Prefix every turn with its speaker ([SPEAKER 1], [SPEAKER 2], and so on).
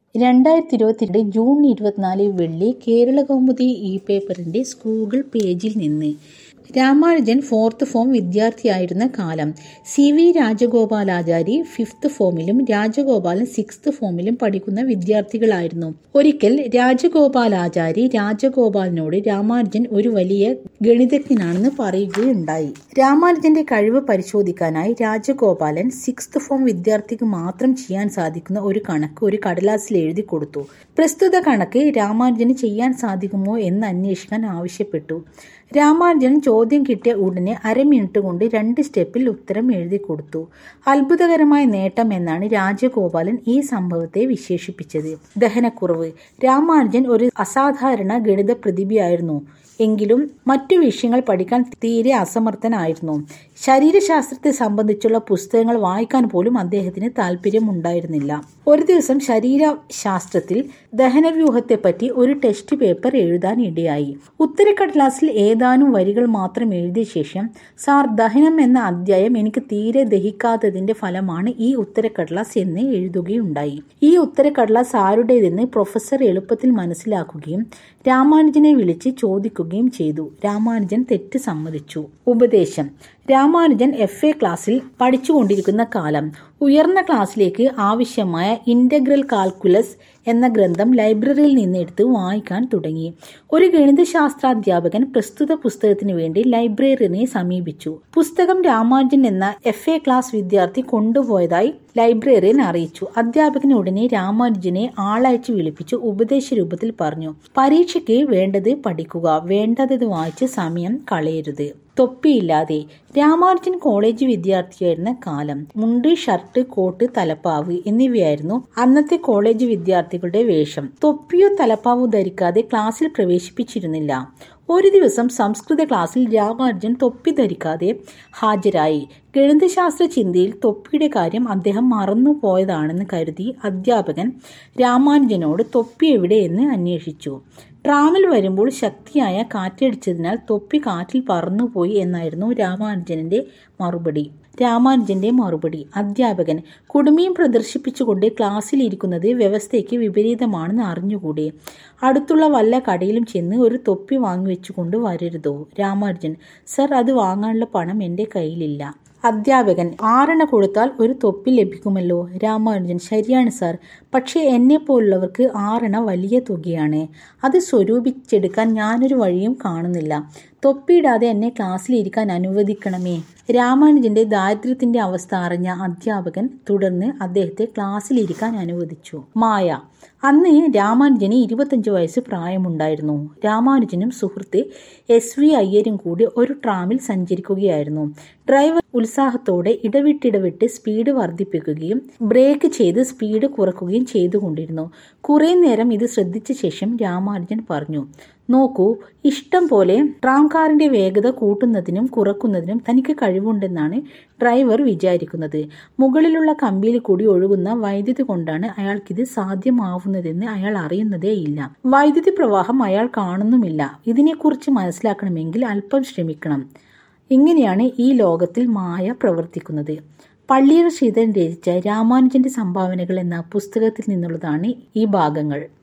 [SPEAKER 1] രണ്ടായിരത്തി ഇരുപത്തിരണ്ട് ജൂൺ ഇരുപത്തിനാല് വെള്ളി കേരളകൗമുദി ഇ പേപ്പറിന്റെ സ്കൂൾ പേജിൽ നിന്ന് രാമാനുജൻ ഫോർത്ത് ഫോം വിദ്യാർത്ഥിയായിരുന്ന കാലം സി വി രാജഗോപാലാചാരി ഫിഫ്ത്ത് ഫോമിലും രാജഗോപാലൻ സിക്സ്ത് ഫോമിലും പഠിക്കുന്ന വിദ്യാർത്ഥികളായിരുന്നു ഒരിക്കൽ രാജഗോപാലാചാരി രാജഗോപാലിനോട് രാമാനുജൻ ഒരു വലിയ ഗണിതജ്ഞനാണെന്ന് പറയുകയുണ്ടായി രാമാനുജന്റെ കഴിവ് പരിശോധിക്കാനായി രാജഗോപാലൻ സിക്സ്ത് ഫോം വിദ്യാർത്ഥിക്ക് മാത്രം ചെയ്യാൻ സാധിക്കുന്ന ഒരു കണക്ക് ഒരു കടലാസിൽ എഴുതി കൊടുത്തു പ്രസ്തുത കണക്ക് രാമാനുജന് ചെയ്യാൻ സാധിക്കുമോ എന്ന് അന്വേഷിക്കാൻ ആവശ്യപ്പെട്ടു രാമാനുജൻ ചോദ്യം കിട്ടിയ ഉടനെ അര മിനിറ്റ് കൊണ്ട് രണ്ട് സ്റ്റെപ്പിൽ ഉത്തരം എഴുതി കൊടുത്തു അത്ഭുതകരമായ നേട്ടം എന്നാണ് രാജഗോപാലൻ ഈ സംഭവത്തെ വിശേഷിപ്പിച്ചത് ദഹനക്കുറവ് രാമാനുജൻ ഒരു അസാധാരണ ഗണിത പ്രതിഭയായിരുന്നു എങ്കിലും മറ്റു വിഷയങ്ങൾ പഠിക്കാൻ തീരെ അസമർത്ഥനായിരുന്നു ശരീരശാസ്ത്രത്തെ സംബന്ധിച്ചുള്ള പുസ്തകങ്ങൾ വായിക്കാൻ പോലും അദ്ദേഹത്തിന് താല്പര്യം ഉണ്ടായിരുന്നില്ല ഒരു ദിവസം ശരീരശാസ്ത്രത്തിൽ ദഹനവ്യൂഹത്തെപ്പറ്റി ഒരു ടെസ്റ്റ് പേപ്പർ എഴുതാൻ ഇടയായി ഉത്തരക്കടലാസിൽ ഏതാനും വരികൾ മാത്രം എഴുതിയ ശേഷം സാർ ദഹനം എന്ന അധ്യായം എനിക്ക് തീരെ ദഹിക്കാത്തതിന്റെ ഫലമാണ് ഈ ഉത്തരക്കടലാസ് എന്ന് എഴുതുകയുണ്ടായി ഈ ഉത്തരക്കടലാസ് ആരുടേതെന്ന് പ്രൊഫസർ എളുപ്പത്തിൽ മനസ്സിലാക്കുകയും രാമാനുജനെ വിളിച്ച് ചോദിക്കുകയും ചെയ്തു രാമാനുജൻ തെറ്റ് സമ്മതിച്ചു ഉപദേശം രാമാനുജൻ എഫ് എ ക്ലാസ്സിൽ പഠിച്ചുകൊണ്ടിരിക്കുന്ന കാലം ഉയർന്ന ക്ലാസ്സിലേക്ക് ആവശ്യമായ ഇന്റഗ്രൽ കാൽക്കുലസ് എന്ന ഗ്രന്ഥം ലൈബ്രറിയിൽ നിന്നെടുത്ത് വായിക്കാൻ തുടങ്ങി ഒരു ഗണിതശാസ്ത്രാധ്യാപകൻ പ്രസ്തുത പുസ്തകത്തിന് വേണ്ടി ലൈബ്രറിയനെ സമീപിച്ചു പുസ്തകം രാമാനുജൻ എന്ന എഫ് എ ക്ലാസ് വിദ്യാർത്ഥി കൊണ്ടുപോയതായി ലൈബ്രറിയൻ അറിയിച്ചു അധ്യാപകൻ ഉടനെ രാമാനുജനെ ആളയച്ച് വിളിപ്പിച്ചു ഉപദേശ രൂപത്തിൽ പറഞ്ഞു പരീക്ഷയ്ക്ക് വേണ്ടത് പഠിക്കുക വേണ്ടത് വായിച്ച് സമയം കളയരുത് തൊപ്പിയില്ലാതെ രാമാനുജൻ കോളേജ് വിദ്യാർത്ഥിയായിരുന്ന കാലം മുണ്ട് ഷർട്ട് കോട്ട് തലപ്പാവ് എന്നിവയായിരുന്നു അന്നത്തെ കോളേജ് വിദ്യാർത്ഥികളുടെ വേഷം തൊപ്പിയോ തലപ്പാവോ ധരിക്കാതെ ക്ലാസ്സിൽ പ്രവേശിപ്പിച്ചിരുന്നില്ല ഒരു ദിവസം സംസ്കൃത ക്ലാസ്സിൽ രാമാനുജൻ തൊപ്പി ധരിക്കാതെ ഹാജരായി ഗണിതശാസ്ത്ര ചിന്തയിൽ തൊപ്പിയുടെ കാര്യം അദ്ദേഹം മറന്നു പോയതാണെന്ന് കരുതി അധ്യാപകൻ രാമാനുജനോട് തൊപ്പി എവിടെയെന്ന് അന്വേഷിച്ചു ട്രാമിൽ വരുമ്പോൾ ശക്തിയായ കാറ്റടിച്ചതിനാൽ തൊപ്പി കാറ്റിൽ പറന്നുപോയി എന്നായിരുന്നു രാമാനുജന്റെ മറുപടി രാമാനുജന്റെ മറുപടി അധ്യാപകൻ കുടുമിയും പ്രദർശിപ്പിച്ചുകൊണ്ട് ക്ലാസ്സിൽ ഇരിക്കുന്നത് വ്യവസ്ഥയ്ക്ക് വിപരീതമാണെന്ന് അറിഞ്ഞുകൂടെ അടുത്തുള്ള വല്ല കടയിലും ചെന്ന് ഒരു തൊപ്പി വാങ്ങിവെച്ചുകൊണ്ട് വരരുതോ രാമാനുജൻ സർ അത് വാങ്ങാനുള്ള പണം എൻ്റെ കയ്യിലില്ല അധ്യാപകൻ ആറെണ്ണ കൊടുത്താൽ ഒരു തൊപ്പി ലഭിക്കുമല്ലോ രാമാനുജൻ ശരിയാണ് സാർ പക്ഷേ എന്നെ പോലുള്ളവർക്ക് ആറെണ്ണ വലിയ തുകയാണ് അത് സ്വരൂപിച്ചെടുക്കാൻ ഞാനൊരു വഴിയും കാണുന്നില്ല തൊപ്പിയിടാതെ എന്നെ ക്ലാസ്സിൽ ഇരിക്കാൻ അനുവദിക്കണമേ രാമാനുജന്റെ ദാരിദ്ര്യത്തിന്റെ അവസ്ഥ അറിഞ്ഞ അധ്യാപകൻ തുടർന്ന് അദ്ദേഹത്തെ ക്ലാസ്സിൽ ഇരിക്കാൻ അനുവദിച്ചു മായ അന്ന് രാമാനുജന് ഇരുപത്തഞ്ച് വയസ്സ് പ്രായമുണ്ടായിരുന്നു രാമാനുജനും സുഹൃത്ത് എസ് വി അയ്യരും കൂടി ഒരു ട്രാമിൽ സഞ്ചരിക്കുകയായിരുന്നു ഡ്രൈവർ ഉത്സാഹത്തോടെ ഇടവിട്ടിടവിട്ട് സ്പീഡ് വർദ്ധിപ്പിക്കുകയും ബ്രേക്ക് ചെയ്ത് സ്പീഡ് കുറക്കുകയും ചെയ്തുകൊണ്ടിരുന്നു കുറെ നേരം ഇത് ശ്രദ്ധിച്ച ശേഷം രാമാനുജൻ പറഞ്ഞു നോക്കൂ ഇഷ്ടം പോലെ ട്രാംകാറിന്റെ വേഗത കൂട്ടുന്നതിനും കുറക്കുന്നതിനും തനിക്ക് കഴിവുണ്ടെന്നാണ് ഡ്രൈവർ വിചാരിക്കുന്നത് മുകളിലുള്ള കമ്പിയിൽ കൂടി ഒഴുകുന്ന വൈദ്യുതി കൊണ്ടാണ് അയാൾക്കിത് സാധ്യമാവുന്നതെന്ന് അയാൾ അറിയുന്നതേയില്ല വൈദ്യുതി പ്രവാഹം അയാൾ കാണുന്നുമില്ല ഇതിനെക്കുറിച്ച് മനസ്സിലാക്കണമെങ്കിൽ അല്പം ശ്രമിക്കണം ഇങ്ങനെയാണ് ഈ ലോകത്തിൽ മായ പ്രവർത്തിക്കുന്നത് പള്ളിയർ ശ്രീധരൻ രചിച്ച രാമാനുജന്റെ സംഭാവനകൾ എന്ന പുസ്തകത്തിൽ നിന്നുള്ളതാണ് ഈ ഭാഗങ്ങൾ